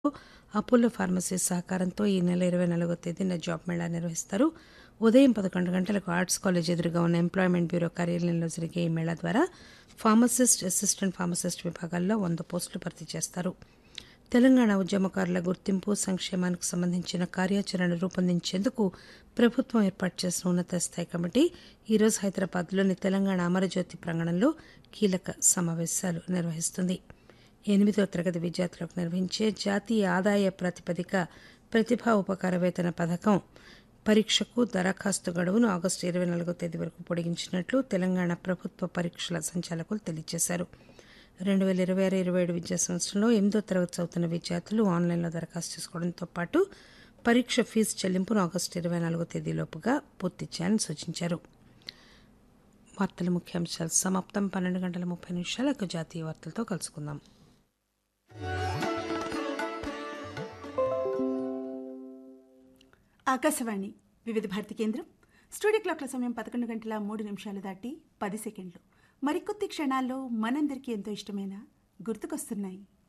Apollo pharmacy సహకారంతో ఈ నెల ఇరవై నాలుగో తేదీన జాబ్ మేళా నిర్వహిస్తారు ఉదయం పదకొండు గంటలకు ఆర్ట్స్ కాలేజ్ ఎదురుగా ఉన్న ఎంప్లాయ్మెంట్ బ్యూరో కార్యాలయంలో జరిగే ఈ మేళా ద్వారా ఫార్మసిస్ట్ అసిస్టెంట్ ఫార్మసిస్ట్ విభాగాల్లో వంద పోస్టులు భర్తీ చేస్తారు తెలంగాణ ఉద్యమకారుల గుర్తింపు సంక్షేమానికి సంబంధించిన కార్యాచరణ రూపొందించేందుకు ప్రభుత్వం ఏర్పాటు చేసిన ఉన్నత స్థాయి కమిటీ ఈరోజు హైదరాబాద్లోని తెలంగాణ అమరజ్యోతి ప్రాంగణంలో కీలక సమావేశాలు నిర్వహిస్తుంది ఎనిమిదో తరగతి విద్యార్థులకు నిర్వహించే జాతీయ ఆదాయ ప్రాతిపదిక ప్రతిభా ఉపకార వేతన పథకం పరీక్షకు దరఖాస్తు గడువును ఆగస్టు ఇరవై నాలుగో తేదీ వరకు పొడిగించినట్లు తెలంగాణ ప్రభుత్వ పరీక్షల సంచాలకులు తెలియజేశారు రెండు వేల ఇరవై ఆరు ఇరవై ఏడు విద్యా సంవత్సరంలో ఎనిమిదో తరగతి చదువుతున్న విద్యార్థులు ఆన్లైన్లో దరఖాస్తు చేసుకోవడంతో పాటు పరీక్ష ఫీజు చెల్లింపును ఆగస్టు ఇరవై నాలుగో తేదీలోపుగా పూర్తి చేయాలని సూచించారు వార్తల ముఖ్యాంశాలు సమాప్తం పన్నెండు గంటల ముప్పై నిమిషాలకు జాతీయ వార్తలతో కలుసుకుందాం ఆకాశవాణి వివిధ భారతి కేంద్రం స్టూడియో క్లాక్ల సమయం పదకొండు గంటల మూడు నిమిషాలు దాటి పది సెకండ్లు మరికొద్ది క్షణాల్లో మనందరికీ ఎంతో ఇష్టమైన గుర్తుకొస్తున్నాయి